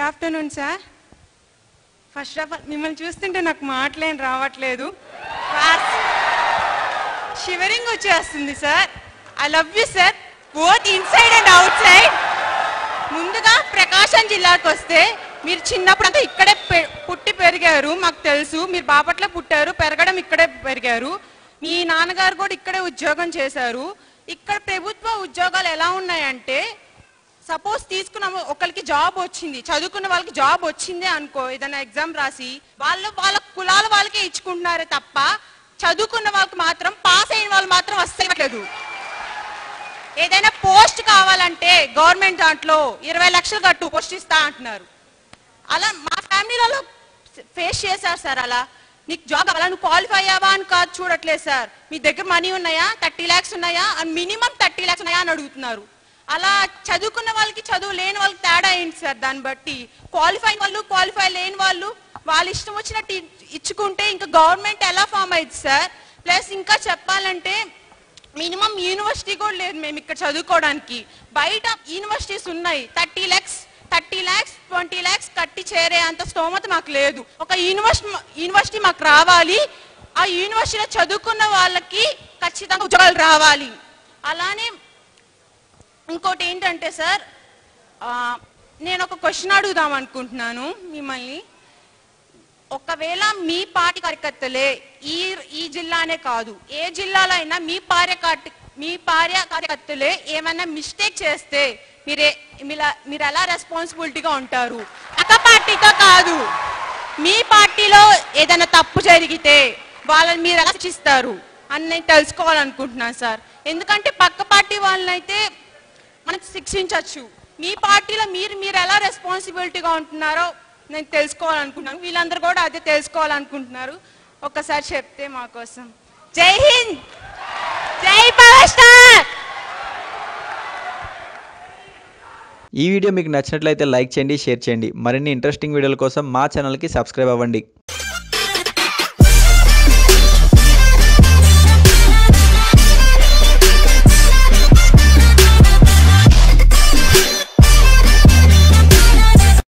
good afternoon sir first of all మిమ్మల్ని చూస్తుంటే నాకు మాటలేం రావట్లేదు షివరింగ్ వచ్చేస్తుంది sir I love you sir both inside and outside ముందుగా ప్రకాశం జిల్లాకు వస్తే మీరు చిన్నప్పుడు అంతా ఇక్కడే పె- పుట్టి పెరిగారు మాకు తెలుసు మీరు బాపట్ల పుట్టారు పెరగడం ఇక్కడే పెరిగారు మీ నాన్నగారు కూడా ఇక్కడే ఉద్యోగం చేశారు ఇక్కడ ప్రభుత్వ ఉద్యోగాలు ఎలా ఉన్నాయంటే సపోజ్ తీసుకున్నాము ఒకరికి జాబ్ వచ్చింది చదువుకున్న వాళ్ళకి జాబ్ వచ్చిందే అనుకో ఏదైనా ఎగ్జామ్ రాసి వాళ్ళు వాళ్ళ కులాల వాళ్ళకే ఇచ్చుకుంటున్నారే తప్ప చదువుకున్న వాళ్ళకి మాత్రం పాస్ అయిన వాళ్ళు మాత్రం అస్సలు ఏదైనా పోస్ట్ కావాలంటే గవర్నమెంట్ దాంట్లో ఇరవై లక్షలు కట్టు పోస్ట్ ఇస్తా అంటున్నారు అలా మా ఫ్యామిలీలలో ఫేస్ చేశారు సార్ అలా నీకు జాబ్ కావాలా నువ్వు క్వాలిఫై అయ్యావా అని కాదు చూడట్లేదు సార్ మీ దగ్గర మనీ ఉన్నాయా థర్టీ ల్యాక్స్ ఉన్నాయా మినిమం థర్టీ ల్యాక్స్ ఉన్నాయా అని అడుగుతున్నారు అలా చదువుకున్న వాళ్ళకి చదువు లేని వాళ్ళకి తేడా ఏంటి సార్ దాన్ని బట్టి క్వాలిఫై వాళ్ళు క్వాలిఫై లేని వాళ్ళు వాళ్ళ ఇష్టం వచ్చినట్టు ఇ- ఇచ్చుకుంటే ఇంకా గవర్నమెంట్ ఎలా ఫామ్ అయింది సార్ ప్లస్ ఇంకా చెప్పాలంటే మినిమం యూనివర్సిటీ కూడా లేదు మేము ఇక్కడ చదువుకోవడానికి బయట యూనివర్సిటీస్ ఉన్నాయి thirty lakhs thirty lakhs twenty lakhs కట్టి చేరే అంత స్తోమత మాకు లేదు ఒక యూనివర్సిటీ యూనివర్సిటీ మాకు రావాలి ఆ యూనివర్సిటీలో చదువుకున్న వాళ్ళకి ఖచ్చితంగా ఉద్యోగాలు రావాలి అలానే ఇంకోటి ఏంటంటే సార్ ఆ, నేను ఒక క్వశ్చన్ అడుగుదాం అనుకుంటున్నాను మిమ్మల్ని ఒకవేళ మీ పార్టీ కార్యకర్తలే ఈ ఈ జిల్లానే కాదు ఏ జిల్లాలో అయినా మీ పార్య కార్య- మీ పార్య కార్యకర్తలే ఏమైనా మిస్టేక్ చేస్తే మీరే మీలా- మీరు ఎలా రెస్పాన్సిబిలిటీగా ఉంటారు పక్క పార్టీతో కాదు మీ పార్టీలో ఏదైనా తప్పు జరిగితే వాళ్ళని మీరు ఎలా శిక్షిస్తారు అని నేను తెలుసుకోవాలనుకుంటున్నాను సార్ ఎందుకంటే పక్క పార్టీ వాళ్ళనైతే మనం శిక్షించవచ్చు మీ పార్టీలో మీరు మీరు ఎలా రెస్పాన్సిబిలిటీగా ఉంటున్నారో నేను తెలుసుకోవాలనుకుంటున్నాను వీళ్ళందరూ కూడా అదే తెలుసుకోవాలనుకుంటున్నారు ఒక్కసారి చెప్తే మా కోసం జై హింద్ జై పవర్ స్టార్ ఈ వీడియో మీకు నచ్చినట్లయితే లైక్ చేయండి షేర్ చేయండి మరిన్ని ఇంట్రెస్టింగ్ వీడియోల కోసం మా ఛానల్కి సబ్స్క్రైబ్ అవ్వండి